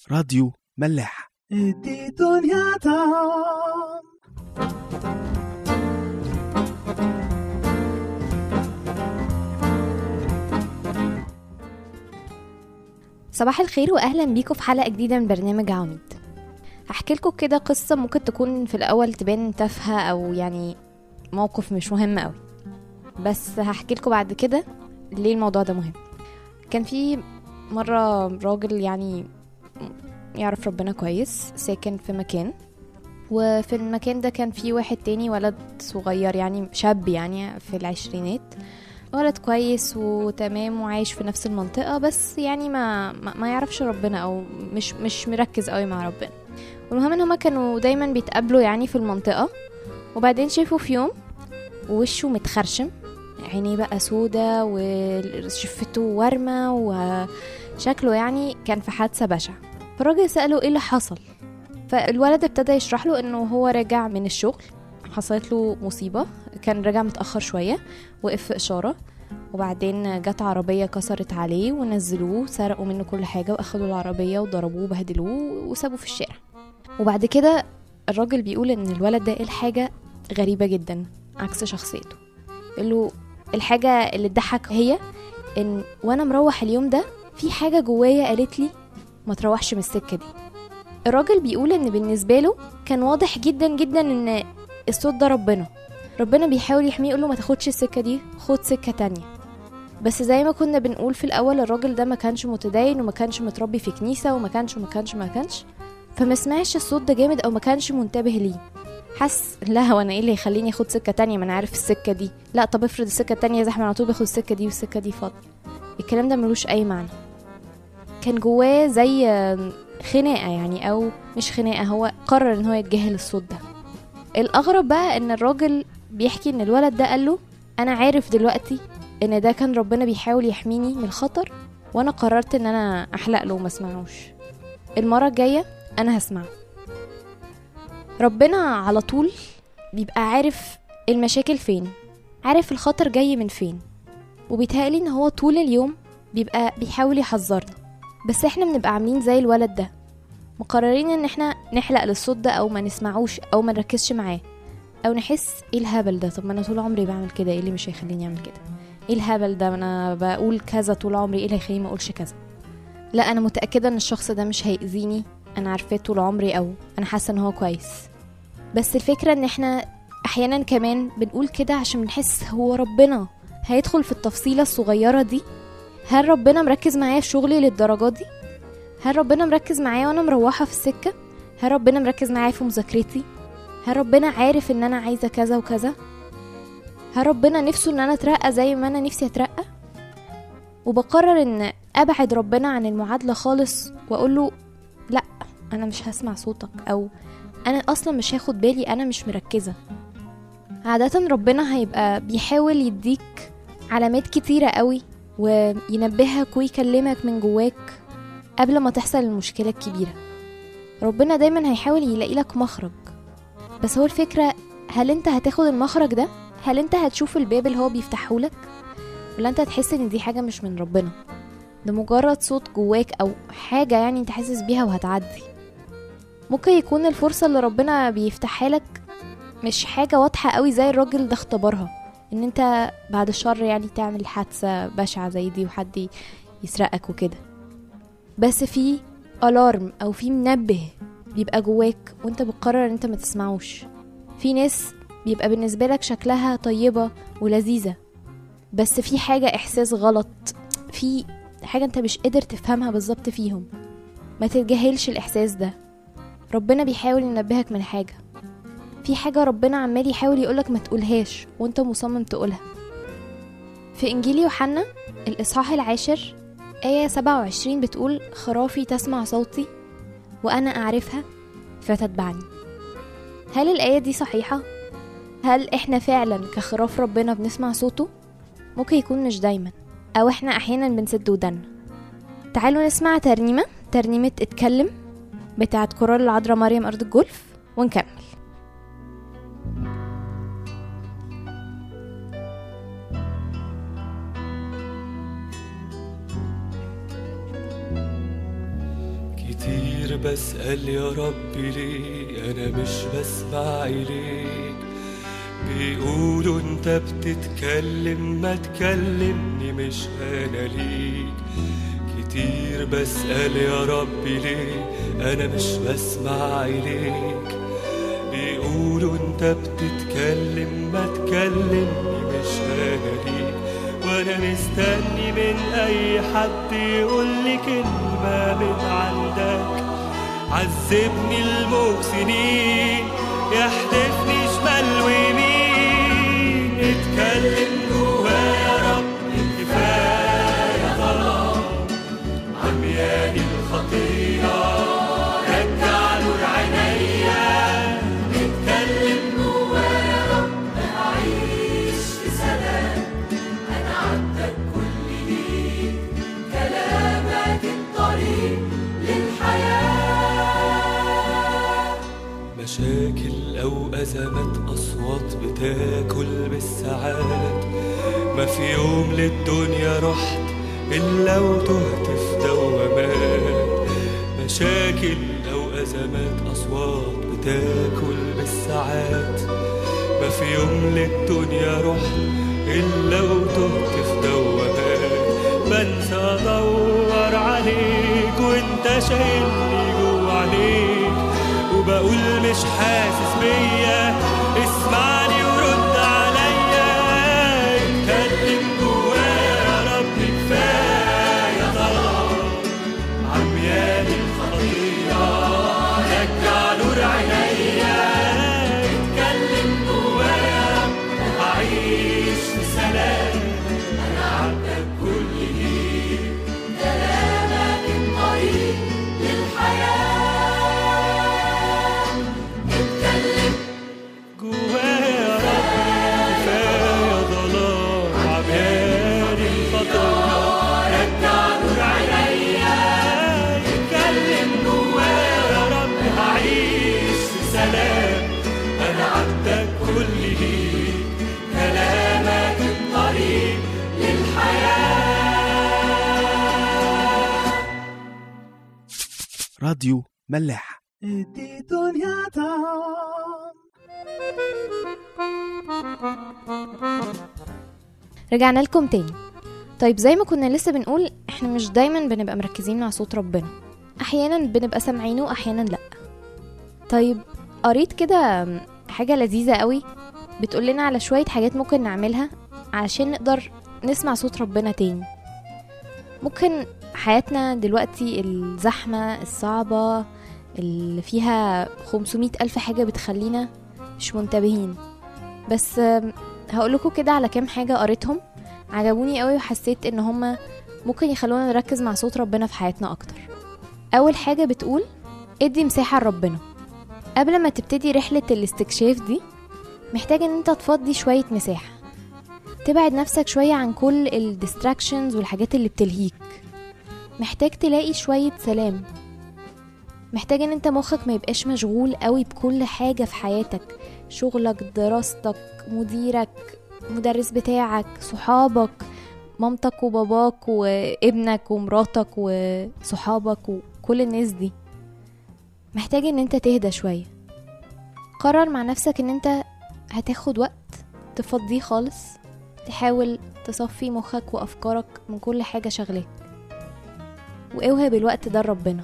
راديو ملاح ادي دنيا طعم صباح الخير واهلا بيكم في حلقه جديده من برنامج عواميد هحكي لكم كده قصه ممكن تكون في الاول تبان تافهه او يعني موقف مش مهم قوي بس هحكي لكم بعد كده ليه الموضوع ده مهم كان في مره راجل يعني يعرف ربنا كويس ساكن في مكان وفي المكان ده كان في واحد تاني ولد صغير يعني شاب يعني في العشرينات ولد كويس وتمام وعايش في نفس المنطقة بس يعني ما ما, ما يعرفش ربنا أو مش مش مركز قوي مع ربنا والمهم ان هما كانوا دايما بيتقابلوا يعني في المنطقة وبعدين شافوا في يوم ووشه متخرشم عينيه بقى سودا وشفته ورمة وشكله يعني كان في حادثة بشعة فالراجل سأله ايه اللي حصل فالولد ابتدى يشرح له انه هو راجع من الشغل حصلت له مصيبة كان راجع متأخر شوية وقف في إشارة وبعدين جت عربية كسرت عليه ونزلوه سرقوا منه كل حاجة وأخدوا العربية وضربوه وبهدلوه وسابوه في الشارع وبعد كده الراجل بيقول إن الولد ده الحاجة غريبة جدا عكس شخصيته يقول له الحاجة اللي تضحك هي إن وأنا مروح اليوم ده في حاجة جوايا قالت لي ما تروحش من السكة دي الراجل بيقول إن بالنسبة له كان واضح جدا جدا إن الصوت ده ربنا ربنا بيحاول يحميه يقوله ما تاخدش السكة دي خد سكة تانية بس زي ما كنا بنقول في الأول الراجل ده ما كانش متدين وما كانش متربي في كنيسة وما كانش وما كانش ما كانش فما سمعش الصوت ده جامد أو ما كانش منتبه ليه حس لا هو انا ايه اللي يخليني اخد سكه تانية ما انا عارف السكه دي لا طب افرض السكه التانية زحمه على طول باخد السكه دي والسكه دي فاضيه الكلام ده ملوش اي معنى كان جواه زي خناقه يعني او مش خناقه هو قرر ان هو يتجاهل الصوت ده الاغرب بقى ان الراجل بيحكي ان الولد ده قال له انا عارف دلوقتي ان ده كان ربنا بيحاول يحميني من الخطر وانا قررت ان انا احلق له وما اسمعوش المره الجايه انا هسمعه ربنا على طول بيبقى عارف المشاكل فين عارف الخطر جاي من فين وبيتهيألي ان هو طول اليوم بيبقى بيحاول يحذرنا بس احنا بنبقى عاملين زي الولد ده مقررين ان احنا نحلق للصوت ده او ما نسمعوش او ما نركزش معاه او نحس ايه الهبل ده طب ما انا طول عمري بعمل كده ايه اللي مش هيخليني اعمل كده ايه الهبل ده ما انا بقول كذا طول عمري ايه اللي هيخليني ما اقولش كذا لا انا متاكده ان الشخص ده مش هيأذيني انا عارفاه طول عمري او انا حاسه ان هو كويس بس الفكره ان احنا احيانا كمان بنقول كده عشان بنحس هو ربنا هيدخل في التفصيله الصغيره دي هل ربنا مركز معايا في شغلي للدرجه دي هل ربنا مركز معايا وانا مروحه في السكه هل ربنا مركز معايا في مذاكرتي هل ربنا عارف ان انا عايزه كذا وكذا هل ربنا نفسه ان انا اترقى زي ما انا نفسي اترقى وبقرر ان ابعد ربنا عن المعادله خالص واقول له لا انا مش هسمع صوتك او انا اصلا مش هاخد بالي انا مش مركزه عاده ربنا هيبقى بيحاول يديك علامات كتيره قوي وينبهك ويكلمك من جواك قبل ما تحصل المشكله الكبيره ربنا دايما هيحاول يلاقي لك مخرج بس هو الفكرة هل انت هتاخد المخرج ده هل انت هتشوف الباب اللي هو بيفتحهولك ولا انت هتحس ان دي حاجة مش من ربنا ده مجرد صوت جواك او حاجة يعني انت حاسس بيها وهتعدي ممكن يكون الفرصة اللي ربنا بيفتحها لك مش حاجة واضحة قوي زي الراجل ده اختبرها ان انت بعد الشر يعني تعمل حادثة بشعة زي دي وحد يسرقك وكده بس في الارم او في منبه بيبقى جواك وانت بتقرر ان انت ما تسمعوش في ناس بيبقى بالنسبه لك شكلها طيبه ولذيذه بس في حاجه احساس غلط في حاجه انت مش قادر تفهمها بالظبط فيهم ما تتجاهلش الاحساس ده ربنا بيحاول ينبهك من حاجه في حاجه ربنا عمال يحاول يقولك ما تقولهاش وانت مصمم تقولها في انجيل يوحنا الاصحاح العاشر آية 27 بتقول خرافي تسمع صوتي وأنا أعرفها فتتبعني هل الآية دي صحيحة؟ هل إحنا فعلا كخراف ربنا بنسمع صوته؟ ممكن يكون مش دايما أو إحنا أحيانا بنسد ودنا تعالوا نسمع ترنيمة ترنيمة اتكلم بتاعت كورال العذراء مريم أرض الجولف ونكمل كتير بسأل يا ربي ليه أنا مش بسمع إليك بيقولوا انت بتتكلم ما تكلمني مش أنا ليك كتير بسأل يا ربي ليه أنا مش بسمع إليك بيقولوا انت بتتكلم ما تكلمني مش أنا ليك وانا مستني من اي حد يقول لي كلمة من عندك عذبني الموج سنين يحدفني شمال ويمين اتكلم جوايا يا رب كفاية ظلام عمياني الخطية رجع نور عينيا اتكلم جوايا يا رب أعيش في سلام أنا عبدك كل ليك كلامك الطريق للحياة مشاكل أو أزمات أصوات بتاكل بالساعات ما في يوم للدنيا رحت إلا وتهت في دوامات مشاكل أو أزمات أصوات بتاكل بالساعات ما في يوم للدنيا رحت إلا وتهت في دوامات بنسى أدور عليك وأنت شايلني جوا عليك وبقول مش حاسس بيا اسمعني ورد عليا اتكلم جوايا يا رب كفاية ظلام عمياني الخطية رجع نور عينيا اتكلم جوايا يا رب أعيش في سلام أنا عبدك كل ليك كلامك الطريق للحياة اتكلم جوايا يا رب كفاية ظلام عمياني الخطية رجع نور عينيا اتكلم جوايا يا رب هعيش في سلام انا عبدك كل ليك كلامك الطريق للحياه راديو ملاح دي دنيا تعم رجعنا لكم تاني طيب زي ما كنا لسه بنقول احنا مش دايما بنبقى مركزين مع صوت ربنا احيانا بنبقى سامعينه واحيانا لا طيب قريت كده حاجة لذيذة قوي بتقول لنا على شوية حاجات ممكن نعملها علشان نقدر نسمع صوت ربنا تاني ممكن حياتنا دلوقتي الزحمة الصعبة اللي فيها 500 ألف حاجة بتخلينا مش منتبهين بس آم، هقولكوا كده على كام حاجة قريتهم عجبوني قوي وحسيت ان هما ممكن يخلونا نركز مع صوت ربنا في حياتنا اكتر اول حاجة بتقول ادي مساحة لربنا قبل ما تبتدي رحلة الاستكشاف دي محتاج ان انت تفضي شوية مساحة تبعد نفسك شوية عن كل الديستراكشنز والحاجات اللي بتلهيك محتاج تلاقي شوية سلام محتاج ان انت مخك ما يبقاش مشغول قوي بكل حاجة في حياتك شغلك دراستك مديرك مدرس بتاعك صحابك مامتك وباباك وابنك ومراتك وصحابك وكل الناس دي محتاج ان انت تهدى شوية قرر مع نفسك ان انت هتاخد وقت تفضيه خالص تحاول تصفي مخك وافكارك من كل حاجة شغلاك واوهب الوقت ده لربنا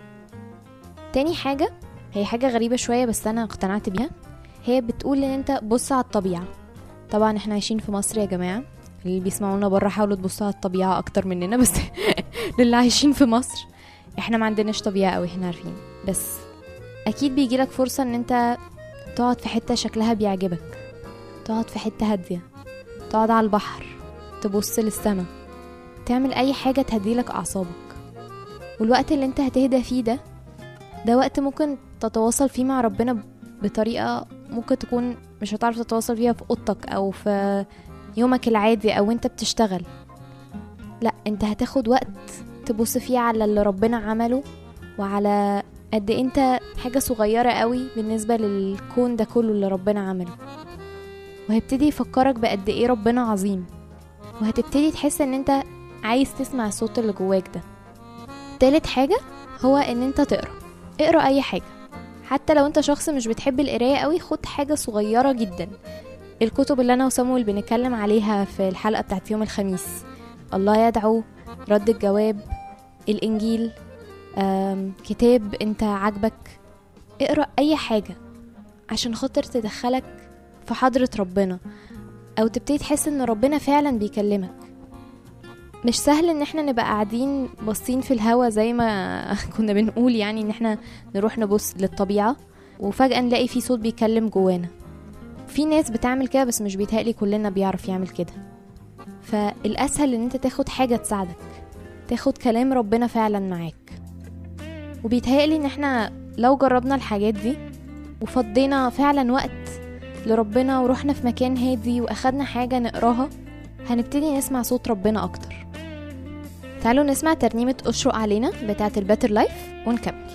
تاني حاجة هي حاجة غريبة شوية بس انا اقتنعت بيها هي بتقول ان انت بص على الطبيعة طبعا احنا عايشين في مصر يا جماعة اللي بيسمعونا بره حاولوا تبصوا على الطبيعة اكتر مننا بس للي عايشين في مصر احنا ما عندناش طبيعة قوي احنا عارفين بس اكيد بيجيلك فرصة ان انت تقعد في حتة شكلها بيعجبك تقعد في حتة هادية تقعد على البحر تبص للسما تعمل اي حاجة تهديلك اعصابك والوقت اللي انت هتهدى فيه ده ده وقت ممكن تتواصل فيه مع ربنا بطريقة ممكن تكون مش هتعرف تتواصل فيها في اوضتك او في يومك العادي او انت بتشتغل لا انت هتاخد وقت تبص فيه على اللي ربنا عمله وعلى قد إيه انت حاجة صغيرة قوي بالنسبة للكون ده كله اللي ربنا عمله وهيبتدي يفكرك بقد ايه ربنا عظيم وهتبتدي تحس ان انت عايز تسمع الصوت اللي جواك ده تالت حاجة هو ان انت تقرا اقرا اي حاجه حتى لو انت شخص مش بتحب القرايه قوي خد حاجه صغيره جدا الكتب اللي انا وسامويل بنتكلم عليها في الحلقه بتاعت يوم الخميس الله يدعو رد الجواب الانجيل آم، كتاب انت عاجبك اقرا اي حاجه عشان خاطر تدخلك في حضره ربنا او تبتدي تحس ان ربنا فعلا بيكلمك مش سهل ان احنا نبقى قاعدين باصين في الهوا زي ما كنا بنقول يعني ان احنا نروح نبص للطبيعة وفجأة نلاقي في صوت بيكلم جوانا في ناس بتعمل كده بس مش بيتهيألي كلنا بيعرف يعمل كده فالأسهل ان انت تاخد حاجة تساعدك تاخد كلام ربنا فعلا معاك وبيتهيألي ان احنا لو جربنا الحاجات دي وفضينا فعلا وقت لربنا ورحنا في مكان هادي واخدنا حاجة نقراها هنبتدي نسمع صوت ربنا اكتر تعالوا نسمع ترنيمة أشرق علينا بتاعة الباتر لايف ونكمل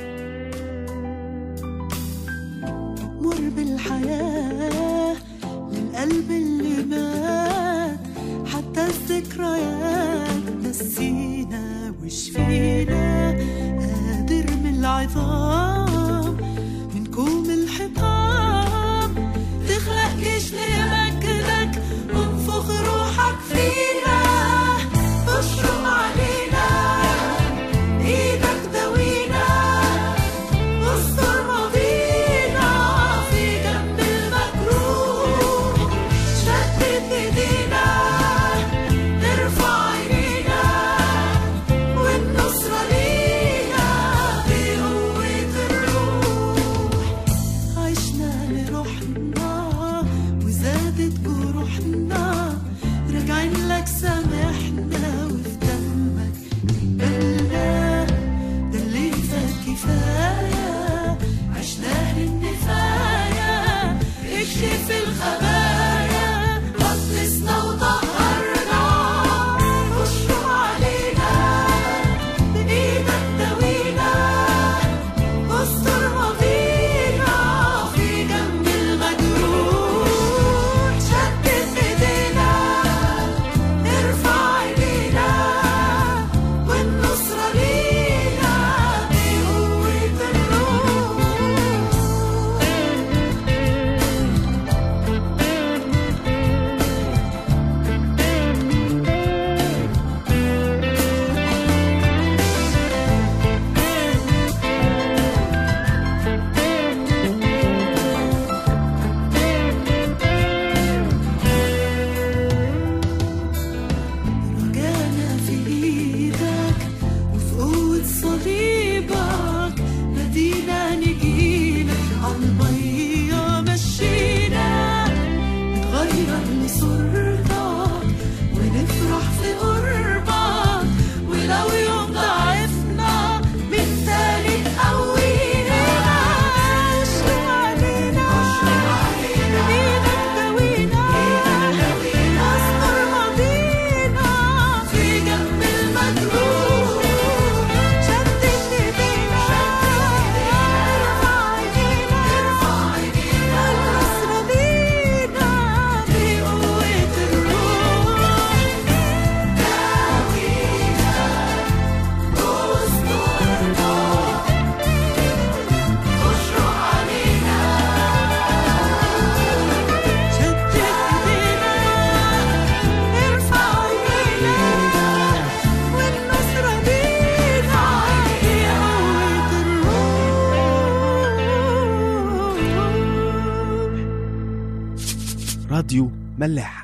مر بالحياة للقلب اللي مات حتى الذكريات نسينا وشفينا قادر من العظام من كوم الحطام تخلق جيش لمجدك وانفخ روحك فينا اشرق علينا ايدك دوينا استر ماضينا في جنب المجروح شدد ايدينا نرفع عينينا والنصرة لينا بقوة الروح عشنا لروحنا وزادت جروحنا راجعين لك سامحنا وفي دمك نقبلنا ده اللي فات كفاية عشناه للنفاية اكشف الخبايا قدسنا وطهرنا اشرق علينا بإيدك دوينا استر ماضينا في جنب المجروح شدد ايدينا نرفع ايدينا والنصرة لينا بقوة الروح رجعنا في ايدك وفي قوة صليبك نادينا نجيلك عالمية مشينا نتغير لصورتك ونفرح في قربك ولو يوم ضعفنا من تاني تقوينا اشرق علينا ايدك دوينا استر ماضينا في جنب المجروح شدد ايدينا ارفع ايدينا النصرة لينا بقوة الروح داوينا استرنا اشرق علينا شدد ايدينا ارفع ايدينا والنصرة لينا بقوة الروح راديو ملاح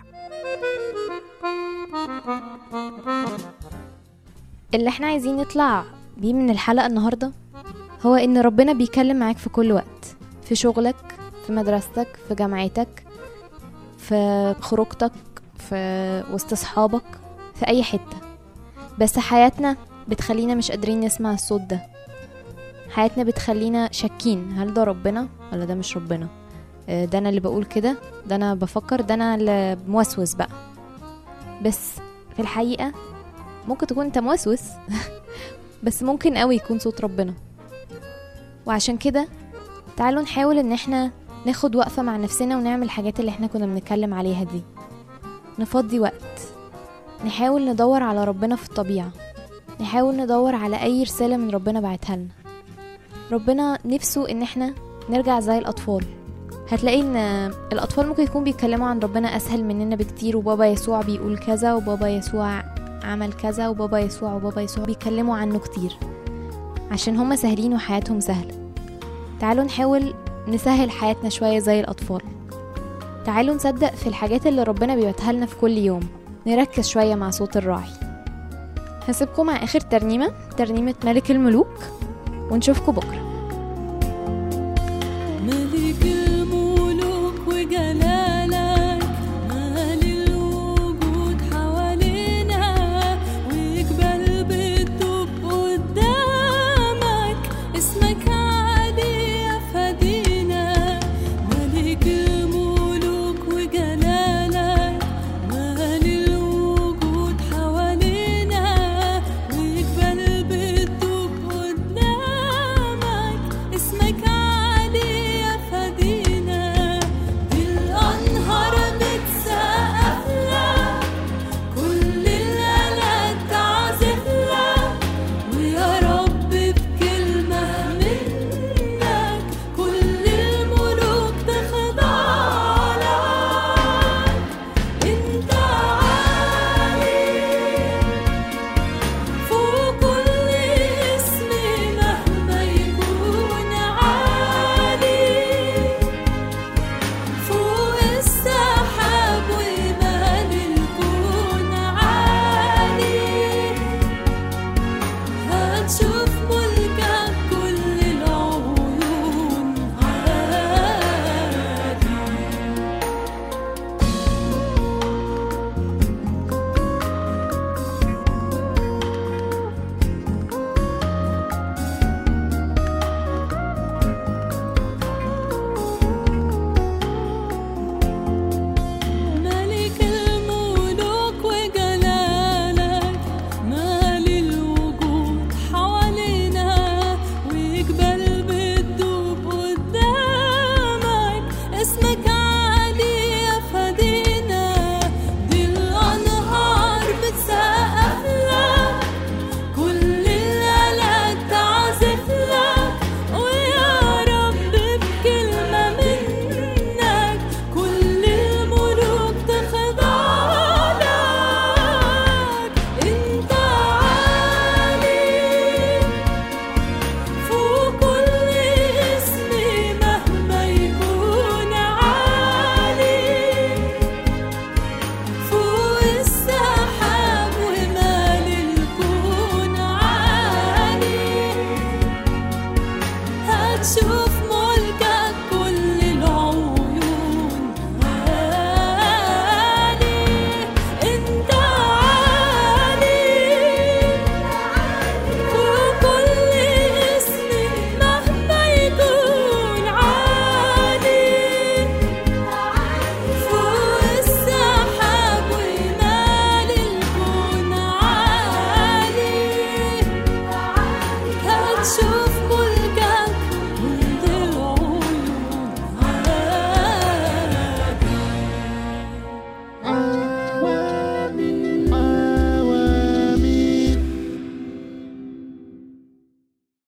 اللي احنا عايزين نطلع بيه من الحلقة النهاردة هو ان ربنا بيكلم معاك في كل وقت في شغلك في مدرستك في جامعتك في خروجتك في وسط صحابك في اي حتة بس حياتنا بتخلينا مش قادرين نسمع الصوت ده حياتنا بتخلينا شاكين هل ده ربنا ولا ده مش ربنا آه، ده انا اللي بقول كده ده انا بفكر ده انا اللي موسوس بقى بس في الحقيقة ممكن تكون انت موسوس بس ممكن قوي يكون صوت ربنا وعشان كده تعالوا نحاول ان احنا ناخد وقفة مع نفسنا ونعمل الحاجات اللي احنا كنا بنتكلم عليها دي نفضي وقت نحاول ندور على ربنا في الطبيعة نحاول ندور على أي رسالة من ربنا بعتها لنا ربنا نفسه إن احنا نرجع زي الأطفال هتلاقي إن الأطفال ممكن يكون بيتكلموا عن ربنا أسهل مننا بكتير وبابا يسوع بيقول كذا وبابا يسوع عمل كذا وبابا يسوع وبابا يسوع بيتكلموا عنه كتير عشان هما سهلين وحياتهم سهلة تعالوا نحاول نسهل حياتنا شوية زي الأطفال تعالوا نصدق في الحاجات اللي ربنا بيبعتها لنا في كل يوم نركز شوية مع صوت الراعي هسيبكم مع آخر ترنيمة ترنيمة ملك الملوك ونشوفكم بكرة ملك الملوك وجلالك مال الوجود حوالينا وجبال بتدب قدامك اسمك عالي يا فدينا ملك الملوك وجلالك مال الوجود حوالينا وجبال بتدب قدامك اسمك عالي يا فدينا الأنهار بتسقف لك كل الآلات تعزف لك ويا رب بكلمة منك كل الملوك تخضع لك انت عالي فوق كل اسم مهما يكون عالي فوق السحاب ومال الكون عالي هتشوف ملكك كل العيون عالي ملك الملوك وجلالك مال الوجود حوالينا وجبال بتدوب قدامك اسمك عالي يا فدينا دي الأنهار بتسقف لك كل الآلات تعزف لك ويا رب بكلمة منك كل الملوك تخضع لك انت عالي فوق كل اسم مهما يكون عالي فوق السحاب ومال الكون عالي هتشوف